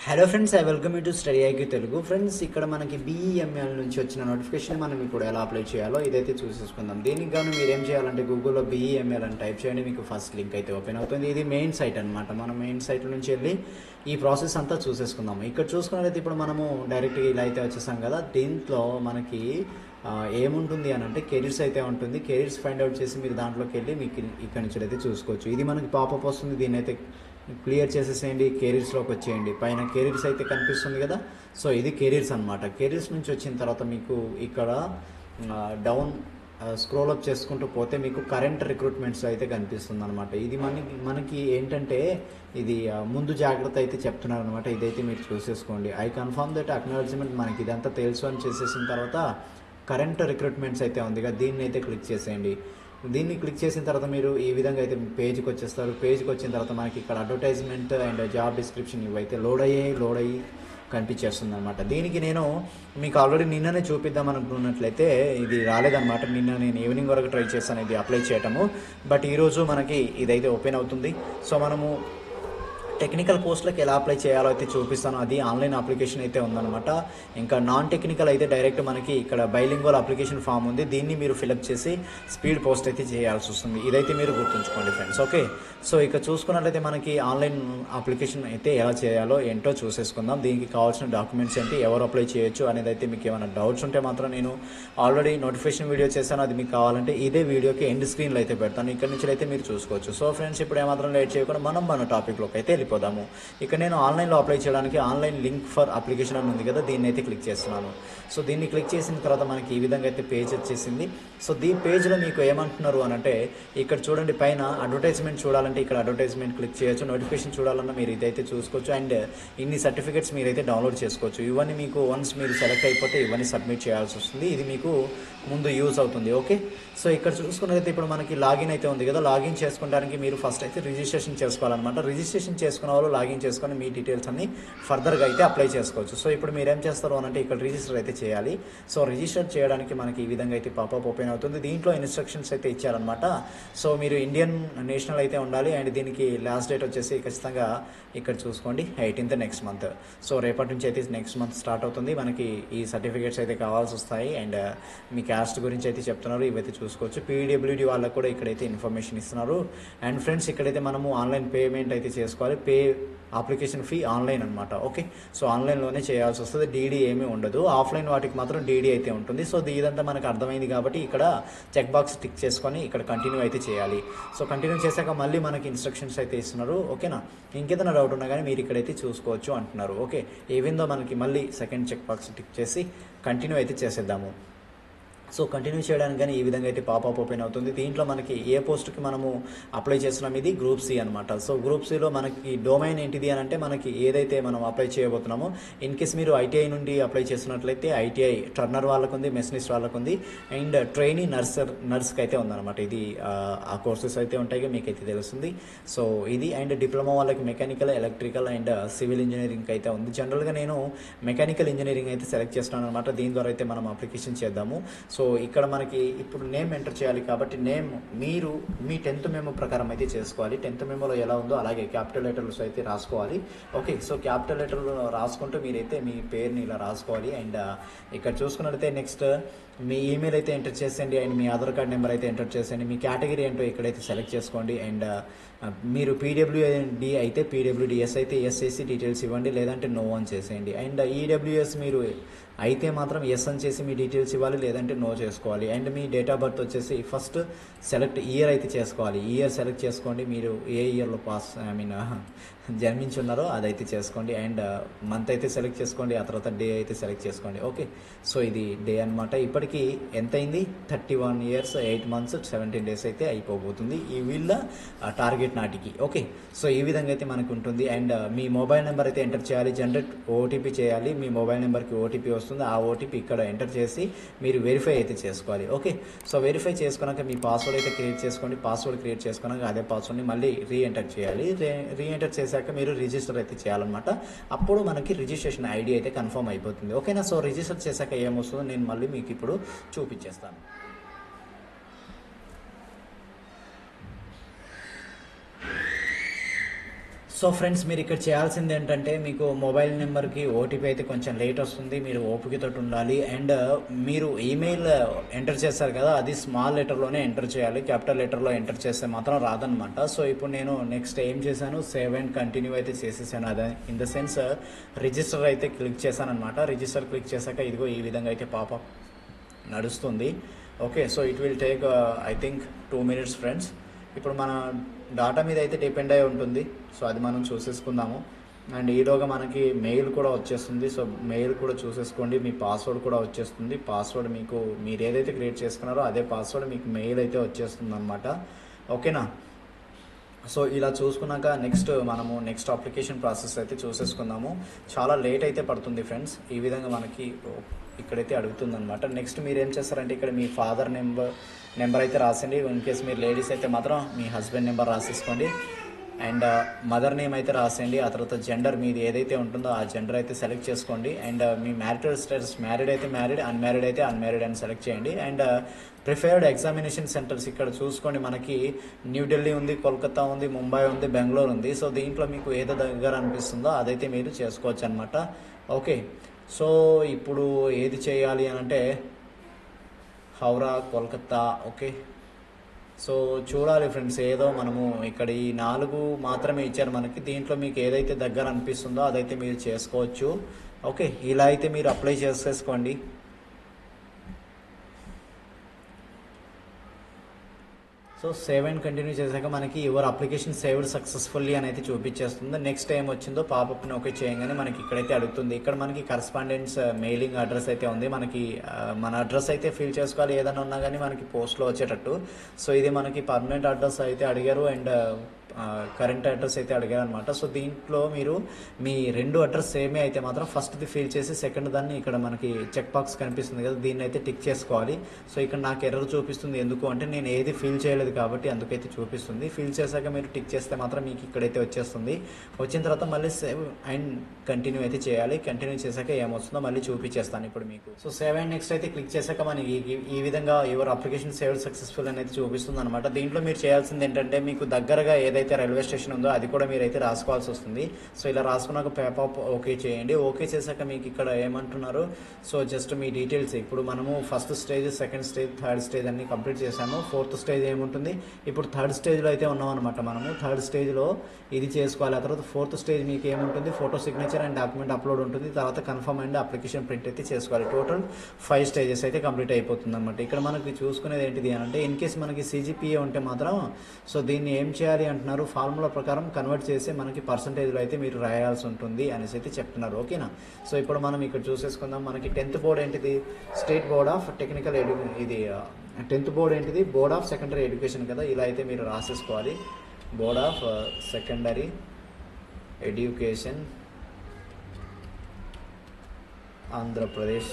hello friends I welcome you to study IQ Telugu friends ఇక్కడ మనకి BEML నుంచి వచ్చిన నోటిఫికేషన్ మనం ఇప్పుడు ఎలా అప్లై చేయాలో ఇదైతే చూసేసుకుందాం దీనికి గాను మీరు ఏం చేయాలంటే గూగుల్లో బీఈఎంఎల్ అని టైప్ చేయండి మీకు ఫస్ట్ లింక్ అయితే ఓపెన్ అవుతుంది ఇది మెయిన్ సైట్ అనమాట మనం మెయిన్ సైట్ నుంచి వెళ్ళి ఈ ప్రాసెస్ అంతా చూసేసుకుందాం ఇక్కడ చూసుకున్నట్లయితే ఇప్పుడు మనము డైరెక్ట్గా ఇలా అయితే వచ్చేసాం కదా దీంట్లో మనకి ఆ, ఏముంటుంది అని అంటే కెరీర్స్ అయితే ఉంటుంది కెరీర్స్ ఫైండ్ అవుట్ చేసి మీరు దాంట్లోకి వెళ్ళి మీకు ఇక్కడ నుంచి అయితే చూసుకోవచ్చు ఇది మనకి పాపప్ వస్తుంది దీన్ని అయితే క్లియర్ చేసేసేయండి కెరీర్స్లోకి వచ్చేయండి పైన కెరీర్స్ అయితే కనిపిస్తుంది కదా సో ఇది కెరీర్స్ అనమాట కెరీర్స్ నుంచి వచ్చిన తర్వాత మీకు ఇక్కడ డౌన్ స్క్రోల్ అప్ చేసుకుంటూ పోతే మీకు కరెంట్ రిక్రూట్మెంట్స్ అయితే కనిపిస్తుంది అనమాట ఇది మనకి మనకి ఏంటంటే ఇది ఆ, ముందు జాగ్రత్త అయితే చెప్తున్నారు అనమాట ఇదైతే మీరు చూసేసుకోండి ఐ కన్ఫర్మ్ దట్ అక్నాలజ్మెంట్ మనకి ఇదంతా తెలుసు అని చేసేసిన తర్వాత కరెంట్ రిక్రూట్మెంట్స్ అయితే ఉంది కదా దీన్ని అయితే క్లిక్ చేసేయండి దీన్ని క్లిక్ చేసిన తర్వాత మీరు ఈ విధంగా అయితే పేజ్కి వచ్చేస్తారు పేజ్కి వచ్చిన తర్వాత మనకి ఇక్కడ అడ్వర్టైజ్మెంట్ అండ్ జాబ్ డిస్క్రిప్షన్ ఇవైతే లోడ్ అయ్యాయి లోడ్ అయ్యి కనిపించేస్తుంది అనమాట దీనికి నేను మీకు ఆల్రెడీ నిన్ననే చూపిద్దాం అనుకున్నట్లయితే ఇది రాలేదన్నమాట నిన్న నేను ఈవినింగ్ వరకు ట్రై చేస్తాను ఇది అప్లై చేయటము బట్ ఈరోజు మనకి ఇదైతే ఓపెన్ అవుతుంది సో మనము టెక్నికల్ పోస్ట్లకు ఎలా అప్లై చేయాలో అయితే చూపిస్తాను అది ఆన్లైన్ అప్లికేషన్ అయితే ఉందన్నమాట ఇంకా నాన్ టెక్నికల్ అయితే డైరెక్ట్ మనకి ఇక్కడ బైలింగోల్ అప్లికేషన్ ఫామ్ ఉంది దీన్ని మీరు ఫిలప్ చేసి స్పీడ్ పోస్ట్ అయితే చేయాల్సి వస్తుంది ఇదైతే మీరు గుర్తుంచుకోండి ఫ్రెండ్స్ ఓకే సో ఇక చూసుకున్నట్లయితే మనకి ఆన్లైన్ అప్లికేషన్ అయితే ఎలా చేయాలో ఏంటో చూసేసుకుందాం దీనికి కావాల్సిన డాక్యుమెంట్స్ ఏంటి ఎవరు అప్లై చేయొచ్చు అనేది అయితే మీకు ఏమైనా డౌట్స్ ఉంటే మాత్రం నేను ఆల్రెడీ నోటిఫికేషన్ వీడియో చేశాను అది మీకు కావాలంటే ఇదే వీడియోకి ఎండ్ స్క్రీన్లో అయితే పెడతాను ఇక్కడ నుంచి అయితే మీరు చూసుకోవచ్చు సో ఫ్రెండ్స్ ఇప్పుడు ఏమాత్రం లేట్ చేయకుండా మనం మన టాపిక్లోకి అయితే వెళ్ళిపోదాము ఇక్కడ నేను ఆన్లైన్లో అప్లై చేయడానికి ఆన్లైన్ లింక్ ఫర్ అప్లికేషన్ అని ఉంది కదా దీన్ని అయితే క్లిక్ చేస్తున్నాను సో దీన్ని క్లిక్ చేసిన తర్వాత మనకి ఈ విధంగా అయితే పేజ్ వచ్చేసింది సో దీ పేజ్లో మీకు ఏమంటున్నారు అని అంటే ఇక్కడ చూడండి పైన అడ్వర్టైజ్మెంట్ చూడాలంటే ఇక్కడ అడ్వర్టైజ్మెంట్ క్లిక్ చేయొచ్చు నోటిఫికేషన్ చూడాలన్నా మీరు ఇదైతే చూసుకోవచ్చు అండ్ ఇన్ని సర్టిఫికేట్స్ మీరైతే డౌన్లోడ్ చేసుకోవచ్చు ఇవన్నీ మీకు వన్స్ మీరు సెలెక్ట్ అయిపోతే ఇవన్నీ సబ్మిట్ చేయాల్సి వస్తుంది ఇది మీకు ముందు యూజ్ అవుతుంది ఓకే సో ఇక్కడ చూసుకున్నట్లయితే ఇప్పుడు మనకి లాగిన్ అయితే ఉంది కదా లాగిన్ చేసుకోవడానికి మీరు ఫస్ట్ అయితే రిజిస్ట్రేషన్ చేసుకోవాలన్నమాట రిజిస్ట్రేషన్ చేసుకున్న వాళ్ళు లాగిన్ చేసుకొని మీ డీటెయిల్స్ అన్ని ఫర్దర్గా అయితే అప్లై చేసుకోవచ్చు సో ఇప్పుడు మీరు ఏం చేస్తారు అని అంటే ఇక్కడ రిజిస్టర్ అయితే చేయాలి సో రిజిస్టర్ చేయడానికి మనకి ఈ విధంగా అయితే పాపప్ ఓపెన్ అవుతుంది దీంట్లో ఇన్స్ట్రక్షన్స్ అయితే ఇచ్చారనమాట సో మీరు ఇండియన్ నేషనల్ అయితే ఉండాలి అండ్ దీనికి లాస్ట్ డేట్ వచ్చేసి ఖచ్చితంగా ఇక్కడ చూసుకోండి ఎయిటీన్త్ నెక్స్ట్ మంత్ సో రేపటి నుంచి అయితే నెక్స్ట్ మంత్ స్టార్ట్ అవుతుంది మనకి ఈ సర్టిఫికేట్స్ అయితే కావాల్సి వస్తాయి అండ్ మీ క్యాస్ట్ గురించి అయితే చెప్తున్నారు ఇవైతే చూసుకోవచ్చు పీడబ్ల్యూడి వాళ్ళకు కూడా ఇక్కడైతే ఇన్ఫర్మేషన్ ఇస్తున్నారు అండ్ ఫ్రెండ్స్ ఇక్కడైతే మనము ఆన్లైన్ పేమెంట్ అయితే చేసుకోవాలి పే అప్లికేషన్ ఫీ ఆన్లైన్ అనమాట ఓకే సో ఆన్లైన్లోనే చేయాల్సి వస్తుంది డీడీ ఏమీ ఉండదు ఆఫ్లైన్ వాటికి మాత్రం డీడీ అయితే ఉంటుంది సో ఇది- ఇదంతా మనకు అర్థమైంది కాబట్టి ఇక్కడ చెక్ బాక్స్ టిక్ చేసుకొని ఇక్కడ కంటిన్యూ అయితే చేయాలి సో కంటిన్యూ చేశాక మళ్ళీ మనకి ఇన్స్ట్రక్షన్స్ అయితే ఇస్తున్నారు ఓకేనా ఇంకేదైనా డౌట్ ఉన్నా కానీ మీరు ఇక్కడైతే చూసుకోవచ్చు అంటున్నారు ఓకే ఏవిందో మనకి మళ్ళీ సెకండ్ చెక్ బాక్స్ టిక్ చేసి కంటిన్యూ అయితే చేసేద్దాము సో కంటిన్యూ చేయడానికి కానీ ఈ విధంగా అయితే పాపప్ ఓపెన్ అవుతుంది దీంట్లో మనకి ఏ పోస్ట్కి మనము అప్లై చేస్తున్నాం ఇది గ్రూప్ సి అనమాట సో గ్రూప్ సిలో మనకి డొమైన్ ఏంటిది అని అంటే మనకి ఏదైతే మనం అప్లై చేయబోతున్నామో ఇన్ కేస్ మీరు ఐటీఐ నుండి అప్లై చేస్తున్నట్లయితే ఐటీఐ టర్నర్ వాళ్ళకు ఉంది మెస్నిస్ట్ వాళ్ళకు ఉంది అండ్ ట్రైనీ నర్సర్ నర్స్కి అయితే ఉందన్నమాట ఇది ఆ, ఆ కోర్సెస్ అయితే ఉంటాయి మీకు అయితే తెలుస్తుంది సో ఇది అండ్ డిప్లొమా వాళ్ళకి mechanical electrical and civil engineering అయితే ఉంది జనరల్గా నేను మెకానికల్ ఇంజనీరింగ్ అయితే సెలెక్ట్ చేస్తున్నాను అనమాట దీని ద్వారా అయితే మనం అప్లికేషన్ చేద్దాము సో ఇక్కడ మనకి ఇప్పుడు నేమ్ ఎంటర్ చేయాలి కాబట్టి నేమ్ మీరు మీ టెన్త్ మెమో ప్రకారం అయితే చేసుకోవాలి టెన్త్ మెమోలో ఎలా ఉందో అలాగే క్యాపిటల్ లెటర్స్ అయితే రాసుకోవాలి ఓకే సో క్యాపిటల్ లెటర్లో రాసుకుంటూ మీరైతే మీ పేరుని ఇలా రాసుకోవాలి అండ్ ఇక్కడ చూసుకున్నట్లయితే నెక్స్ట్ మీ ఈమెయిల్ అయితే ఎంటర్ చేసేయండి అండ్ మీ ఆధార్ కార్డ్ నెంబర్ అయితే ఎంటర్ చేసేయండి మీ కేటగిరీ ఏంటో ఇక్కడైతే సెలెక్ట్ చేసుకోండి అండ్ మీరు పీడబ్ల్యూడి అయితే పీడబ్ల్యూడిఎస్ అయితే ఎస్ఎస్సి డీటెయిల్స్ ఇవ్వండి లేదంటే నో అని చేసేయండి అండ్ ఈడబ్ల్యూఎస్ మీరు అయితే మాత్రం ఎస్ అని చేసి మీ డీటెయిల్స్ ఇవ్వాలి లేదంటే నో చేసుకోవాలి అండ్ మీ డేట్ ఆఫ్ బర్త్ వచ్చేసి ఫస్ట్ సెలెక్ట్ ఇయర్ అయితే చేసుకోవాలి ఇయర్ సెలెక్ట్ చేసుకోండి మీరు ఏ ఇయర్లో పాస్ ఐ మీన్ జన్మించి ఉన్నారో అదైతే చేసుకోండి అండ్ మంత్ అయితే సెలెక్ట్ చేసుకోండి ఆ తర్వాత డే అయితే సెలెక్ట్ చేసుకోండి ఓకే సో ఇది డే అనమాట ఇప్పటికి ఎంత అయింది thirty one years eight months seventeen days అయితే అయిపోబోతుంది ఈ వీళ్ళ టార్గెట్ నాటికి ఓకే సో ఈ విధంగా అయితే మనకు ఉంటుంది అండ్ మీ మొబైల్ నెంబర్ అయితే ఎంటర్ చేయాలి జనరేట్ ఓటీపీ చేయాలి మీ మొబైల్ నెంబర్కి ఓటీపీ వస్తుంది ఆ ఓటీపీ ఇక్కడ ఎంటర్ చేసి మీరు వెరిఫై అయితే చేసుకోవాలి ఓకే సో వెరిఫై చేసుకున్నాక మీ పాస్వర్డ్ అయితే క్రియేట్ చేసుకోండి పాస్వర్డ్ క్రియేట్ చేసుకున్నాక అదే పాస్వర్డ్ని మళ్ళీ రీ ఎంటర్ చేయాలి రీ ఎంటర్ చేశాక మీరు రిజిస్టర్ అయితే చేయాలన్నమాట అప్పుడు మనకి రిజిస్ట్రేషన్ ఐడి అయితే కన్ఫర్మ్ అయిపోతుంది ఓకేనా సో రిజిస్టర్ చేశాక ఏమొస్తుందో నేను మళ్ళీ మీకు ఇప్పుడు చూపించేస్తాను సో ఫ్రెండ్స్ మీరు ఇక్కడ చేయాల్సింది ఏంటంటే మీకు మొబైల్ నెంబర్కి ఓటీపీ అయితే కొంచెం లేట్ వస్తుంది మీరు ఓపికతో ఉండాలి అండ్ మీరు ఈమెయిల్ ఎంటర్ చేస్తారు కదా అది స్మాల్ లెటర్లోనే ఎంటర్ చేయాలి క్యాపిటల్ లెటర్లో ఎంటర్ చేస్తే మాత్రం రాదనమాట సో ఇప్పుడు నేను నెక్స్ట్ ఏం చేశాను సేవ్ అండ్ కంటిన్యూ అయితే చేసేసాను అదే ఇన్ ద సెన్స్ రిజిస్టర్ అయితే క్లిక్ చేశాను అనమాట రిజిస్టర్ క్లిక్ చేశాక ఇదిగో ఈ విధంగా అయితే పాప నడుస్తుంది okay so it will take I think two minutes friends ఇప్పుడు మన డాటా మీద అయితే డిపెండ్ అయి ఉంటుంది సో అది మనం చూసేసుకుందాము అండ్ ఈలోగా మనకి మెయిల్ కూడా వచ్చేస్తుంది సో మెయిల్ కూడా చూసేసుకోండి మీ పాస్వర్డ్ కూడా వచ్చేస్తుంది పాస్వర్డ్ మీకు మీరు ఏదైతే క్రియేట్ చేసుకున్నారో అదే పాస్వర్డ్ మీకు మెయిల్ అయితే వచ్చేస్తుంది అనమాట ఓకేనా సో ఇలా చూసుకున్నాక నెక్స్ట్ మనము నెక్స్ట్ అప్లికేషన్ ప్రాసెస్ అయితే చూసేసుకుందాము చాలా లేట్ అయితే పడుతుంది ఫ్రెండ్స్ ఈ విధంగా మనకి ఇక్కడైతే అడుగుతుంది అనమాట నెక్స్ట్ మీరు ఏం చేస్తారంటే ఇక్కడ మీ ఫాదర్ నెంబర్ నెంబర్ అయితే రాసండి ఇన్ కేస్ మీరు లేడీస్ అయితే మాత్రం మీ హస్బెండ్ నెంబర్ రాసేసుకోండి అండ్ మదర్ నేమ్ అయితే రాసేయండి ఆ తర్వాత జెండర్ మీది ఏదైతే ఉంటుందో ఆ జెండర్ అయితే సెలెక్ట్ చేసుకోండి అండ్ మీ మ్యారిటల్ స్టేటస్ మ్యారీడ్ అయితే మ్యారీడ్ అన్మ్యారీడ్ అయితే అన్మ్యారీడ్ అని సెలెక్ట్ చేయండి అండ్ ప్రిఫర్డ్ ఎగ్జామినేషన్ సెంటర్స్ ఇక్కడ చూసుకోండి మనకి న్యూఢిల్లీ ఉంది కోల్కతా ఉంది ముంబై ఉంది బెంగళూరు ఉంది సో దీంట్లో మీకు ఏదో దగ్గర అనిపిస్తుందో అదైతే మీరు చేసుకోవచ్చు అనమాట ఓకే సో ఇప్పుడు ఏది చేయాలి అని అంటే హౌరా కోల్కతా ఓకే సో చూడాలి ఫ్రెండ్స్ ఏదో మనము ఇక్కడ ఈ నాలుగు మాత్రమే ఇచ్చారు మనకి దీంట్లో మీకు ఏదైతే దగ్గర అనిపిస్తుందో అదైతే మీరు చేసుకోవచ్చు ఓకే ఇలా అయితే మీరు అప్లై చేసేసుకోండి సో సేవ్ అండ్ కంటిన్యూ చేశాక మనకి యువర్ అప్లికేషన్ సేవ్డ్ సక్సెస్ఫుల్లీ అని అయితే చూపించేస్తుంది నెక్స్ట్ టైం వచ్చిందో పాపప్ని ఓకే చేయగానే మనకి ఇక్కడైతే అడుగుతుంది ఇక్కడ మనకి కరస్పాండెన్స్ మెయిలింగ్ అడ్రస్ అయితే ఉంది మనకి ఆ, మన అడ్రస్ అయితే ఫిల్ చేసుకోవాలి ఏదైనా ఉన్నా కానీ మనకి పోస్ట్లో వచ్చేటట్టు సో ఇది మనకి పర్మనెంట్ అడ్రస్ అయితే అడిగారు అండ్ కరెంట్ అడ్రస్ అయితే అడిగారు అనమాట సో దీంట్లో మీరు మీ రెండు అడ్రస్ సేమే అయితే మాత్రం ఫస్ట్ది ఫిల్ చేసి సెకండ్ దాన్ని ఇక్కడ మనకి చెక్ బాక్స్ కనిపిస్తుంది కదా దీన్ని అయితే టిక్ చేసుకోవాలి సో ఇక్కడ నాకు ఎర్రర్ చూపిస్తుంది ఎందుకు అంటే నేను ఏది ఫిల్ చేయలేదు కాబట్టి అందుకైతే చూపిస్తుంది ఫిల్ చేశాక మీరు టిక్ చేస్తే మాత్రం మీకు ఇక్కడైతే వచ్చేస్తుంది వచ్చిన తర్వాత మళ్ళీ సేవ్ అండ్ కంటిన్యూ అయితే చేయాలి కంటిన్యూ చేశాక ఏమొస్తుందో మళ్ళీ చూపించేస్తాను ఇప్పుడు మీకు సో సేవ్ అండ్ నెక్స్ట్ అయితే క్లిక్ చేశాక మనకి ఈ- ఈ విధంగా యువర్ అప్లికేషన్ సేవ్ సక్సెస్ఫుల్ అనేది చూపిస్తుంది అనమాట దీంట్లో మీరు చేయాల్సింది ఏంటంటే మీకు దగ్గరగా ఏదైతే రైల్వే స్టేషన్ ఉందో అది కూడా మీరైతే రాసుకోవాల్సి వస్తుంది సో ఇలా రాసుకున్నాక పేపర్ ఓకే చేయండి ఓకే చేశాక మీకు ఇక్కడ ఏమంటున్నారు సో జస్ట్ మీ డీటెయిల్స్ ఇప్పుడు మనము first stage second stage third stage అన్ని కంప్లీట్ చేసాము ఫోర్త్ స్టేజ్ ఏముంటుంది ఇప్పుడు థర్డ్ స్టేజ్లో అయితే ఉన్నాం అనమాట మనము థర్డ్ స్టేజ్లో ఇది చేసుకోవాలి ఆ తర్వాత ఫోర్త్ స్టేజ్ మీకు ఏముంటుంది photo signature and document upload ఉంటుంది తర్వాత కన్ఫర్మ్ అండ్ అప్లికేషన్ ప్రింట్ అయితే చేసుకోవాలి టోటల్ ఫైవ్ స్టేజెస్ అయితే కంప్లీట్ అయిపోతుంది అనమాట ఇక్కడ మనకి చూసుకునేది ఏంటిది అని అంటే ఇన్ కేస్ మనకి సీజీపీఏ ఉంటే మాత్రం సో దీన్ని ఏం చేయాలి అంటున్నారు ఫార్ములా ప్రకారం కన్వర్ట్ చేసి మనకి పర్సంటేజ్లో అయితే మీరు రాయాల్సి ఉంటుంది అనేసి అయితే చెప్తున్నారు ఓకేనా సో ఇప్పుడు మనం ఇక్కడ చూసేసుకుందాం మనకి టెన్త్ బోర్డ్ ఏంటిది స్టేట్ బోర్డ్ ఆఫ్ టెక్నికల్ ఎడ్యు ఇది టెన్త్ బోర్డ్ ఏంటిది బోర్డ్ ఆఫ్ సెకండరీ ఎడ్యుకేషన్ కదా ఇలా అయితే మీరు రాసేసుకోవాలి board of secondary education Andhra Pradesh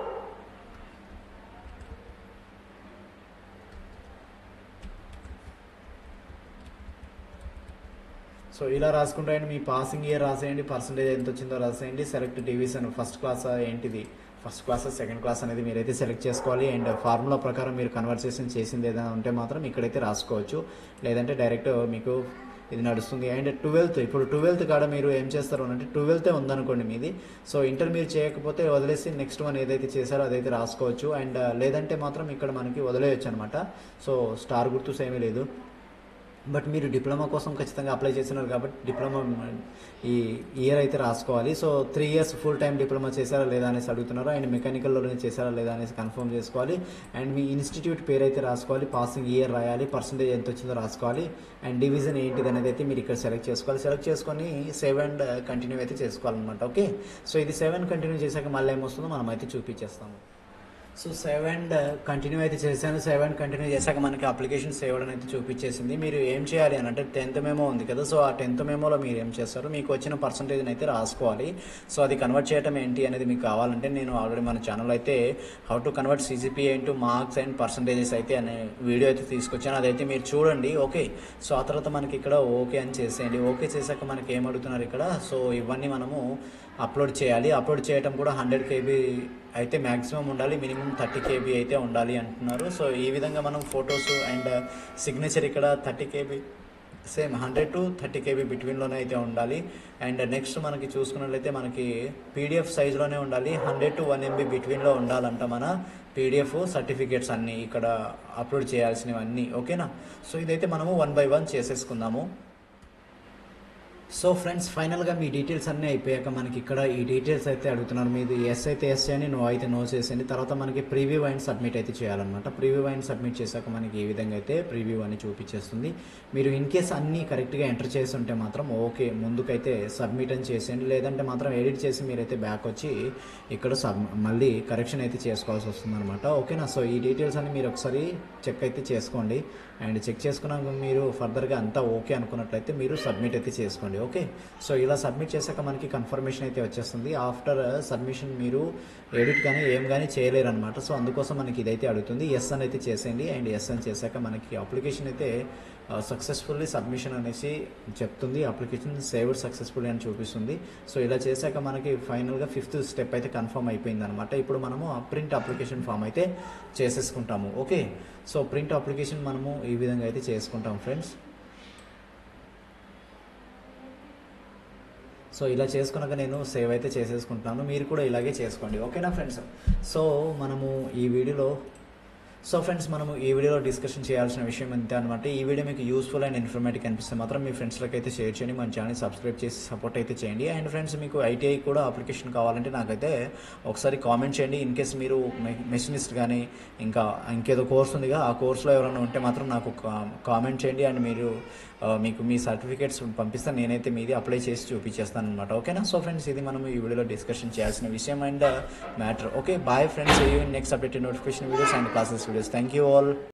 so ఇలా రాసుకుంటే మీ పాసింగ్ ఇయర్ రాసేయండి పర్సంటేజ్ ఎంత వచ్చిందో రాసేయండి సెలెక్ట్ డివిజన్ ఫస్ట్ క్లాస్ ఏంటిది ఫస్ట్ క్లాస్ సెకండ్ క్లాస్ అనేది మీరైతే సెలెక్ట్ చేసుకోవాలి అండ్ ఫార్ములా ప్రకారం మీరు కన్వర్సేషన్ చేసింది ఏదైనా ఉంటే మాత్రం ఇక్కడైతే రాసుకోవచ్చు లేదంటే డైరెక్ట్ మీకు ఇది నడుస్తుంది అండ్ ట్వెల్త్ ఇప్పుడు ట్వెల్త్ కాడ మీరు ఏం చేస్తారు అని అంటే ట్వెల్తే ఉందనుకోండి మీది సో ఇంటర్ మీరు చేయకపోతే వదిలేసి నెక్స్ట్ వన్ ఏదైతే చేశారో అదైతే రాసుకోవచ్చు అండ్ లేదంటే మాత్రం ఇక్కడ మనకి వదిలేయచ్చు అనమాట సో స్టార్ గుర్తు ఏమీ లేదు బట్ మీరు డిప్లొమా కోసం ఖచ్చితంగా అప్లై చేస్తున్నారు కాబట్టి డిప్లొమా ఈ ఇయర్ అయితే రాసుకోవాలి so three years full time diploma చేశారా లేదా అనేసి అడుగుతున్నారు అండ్ మెకానికల్లోనే చేశారా లేదా అనేసి కన్ఫర్మ్ చేసుకోవాలి అండ్ మీ ఇన్స్టిట్యూట్ పేరు అయితే రాసుకోవాలి పాసింగ్ ఇయర్ రాయాలి పర్సంటేజ్ ఎంత వచ్చిందో రాసుకోవాలి అండ్ డివిజన్ ఏంటిది అనేది అయితే మీరు ఇక్కడ సెలెక్ట్ చేసుకోవాలి సెలెక్ట్ చేసుకొని సేవ్ అండ్ కంటిన్యూ అయితే చేసుకోవాలన్నమాట ఓకే సో ఇది సెవెన్ కంటిన్యూ చేశాక మళ్ళీ ఏమొస్తుందో మనం అయితే చూపించేస్తాము సో సేవ్ అండ్ కంటిన్యూ అయితే చేశాను సేవ్ అండ్ కంటిన్యూ చేశాక మనకి అప్లికేషన్ సేవ్ అని అయితే చూపించేసింది మీరు ఏం చేయాలి అని అంటే టెన్త్ మెమో ఉంది కదా సో ఆ టెన్త్ మెమోలో మీరు ఏం చేస్తారు మీకు వచ్చిన పర్సంటేజ్ని అయితే రాసుకోవాలి సో అది కన్వర్ట్ చేయడం ఏంటి అనేది మీకు కావాలంటే నేను ఆల్రెడీ మన ఛానల్ అయితే how to convert CGPA into marks and percentages అయితే అనే వీడియో అయితే తీసుకొచ్చాను అదైతే మీరు చూడండి ఓకే సో ఆ తర్వాత మనకి ఇక్కడ ఓకే అని చేసేయండి ఓకే చేశాక మనకి ఏం అడుగుతున్నారు ఇక్కడ సో ఇవన్నీ మనము అప్లోడ్ చేయాలి అప్లోడ్ చేయడం కూడా హండ్రెడ్ కేబీ అయితే మ్యాక్సిమం ఉండాలి మినిమం థర్టీ కేబీ అయితే ఉండాలి అంటున్నారు సో ఈ విధంగా మనం ఫొటోస్ అండ్ సిగ్నేచర్ ఇక్కడ thirty KB same hundred to thirty KB బిట్వీన్లోనే అయితే ఉండాలి అండ్ నెక్స్ట్ మనకి చూసుకున్నట్లయితే మనకి పీడిఎఫ్ సైజ్లోనే ఉండాలి హండ్రెడ్ టు వన్ ఎంబీ బిట్వీన్లో ఉండాలంట మన పీడిఎఫ్ సర్టిఫికేట్స్ అన్నీ ఇక్కడ అప్లోడ్ చేయాల్సినవి అన్నీ ఓకేనా సో ఇదైతే మనము వన్ బై వన్ చేసేసుకుందాము సో ఫ్రెండ్స్ ఫైనల్గా మీ డీటెయిల్స్ అన్నీ అయిపోయాక మనకి ఇక్కడ ఈ డీటెయిల్స్ అయితే అడుగుతున్నారు మీది ఎస్ అయితే ఎస్ అని నో అయితే నో చేసేయండి తర్వాత మనకి ప్రీవ్యూ అండ్ సబ్మిట్ అయితే చేయాలన్నమాట ప్రీవ్యూ అండ్ సబ్మిట్ చేశాక మనకి ఈ విధంగా అయితే ప్రీవ్యూ అని చూపించేస్తుంది మీరు ఇన్ కేస్ అన్నీ కరెక్ట్గా ఎంటర్ చేసి ఉంటే మాత్రం ఓకే ముందుకైతే సబ్మిట్ అని చేసేయండి లేదంటే మాత్రం ఎడిట్ చేసి మీరైతే బ్యాక్ వచ్చి ఇక్కడ సబ్ మళ్ళీ కరెక్షన్ అయితే చేసుకోవాల్సి వస్తుంది అనమాట ఓకేనా సో ఈ డీటెయిల్స్ అన్ని మీరు ఒకసారి చెక్ అయితే చేసుకోండి అండ్ చెక్ చేసుకున్నాక మీరు ఫర్దర్గా అంతా ఓకే అనుకున్నట్లయితే మీరు సబ్మిట్ అయితే చేసుకోండి ఓకే సో ఇలా సబ్మిట్ చేశాక మనకి కన్ఫర్మేషన్ అయితే వచ్చేస్తుంది ఆఫ్టర్ సబ్మిషన్ మీరు ఎడిట్ కానీ ఏం కానీ చేయలేరు అనమాట సో అందుకోసం మనకి ఇదైతే అడుగుతుంది ఎస్ అని అయితే చేసేయండి అండ్ ఎస్ అని చేశాక మనకి అప్లికేషన్ అయితే సక్సెస్ఫుల్లీ సబ్మిషన్ అనేసి చెప్తుంది అప్లికేషన్ సేవ్డ్ సక్సెస్ఫుల్లీ అని చూపిస్తుంది సో ఇలా చేశాక మనకి ఫైనల్గా ఫిఫ్త్ స్టెప్ అయితే కన్ఫర్మ్ అయిపోయింది అనమాట ఇప్పుడు మనము ప్రింట్ అప్లికేషన్ ఫామ్ అయితే చేసేసుకుంటాము ఓకే సో ప్రింట్ అప్లికేషన్ మనము ఈ విధంగా అయితే చేసుకుంటాం ఫ్రెండ్స్ సో ఇలా చేసుకున్నాక నేను సేవ్ అయితే చేసేసుకుంటున్నాను మీరు కూడా ఇలాగే చేసుకోండి ఓకేనా ఫ్రెండ్స్ సో మనము ఈ వీడియోలో సో ఫ్రెండ్స్ మనము ఈ వీడియోలో డిస్కషన్ చేయాల్సిన విషయం అంతే అనమాట ఈ వీడియో మీకు యూస్ఫుల్ అండ్ ఇన్ఫర్మేటివ్ అనిపిస్తే మాత్రం మీ ఫ్రెండ్స్లకు అయితే షేర్ చేయండి మన ఛానల్ సబ్స్క్రైబ్ చేసి సపోర్ట్ అయితే చేయండి అండ్ ఫ్రెండ్స్ మీకు ఐటీఐ కూడా అప్లికేషన్ కావాలంటే నాకైతే ఒకసారి కామెంట్ చేయండి ఇన్ కేస్ మీరు మెషినిస్ట్ కానీ ఇంకా ఇంకేదో కోర్స్ ఉందిగా ఆ కోర్సులో ఎవరైనా ఉంటే మాత్రం నాకు కామెంట్ చేయండి అండ్ మీరు ఆ, మీకు మీ సర్టిఫికేట్స్ పంపిస్తే నేనైతే మీది అప్లై చేసి చూపించేస్తాను అనమాట ఓకేనా సో ఫ్రెండ్స్ ఇది మనం ఈ వీడియోలో డిస్కషన్ చేయాల్సిన విషయం and matter okay bye friends you next updated notification videos and classes videos thank you all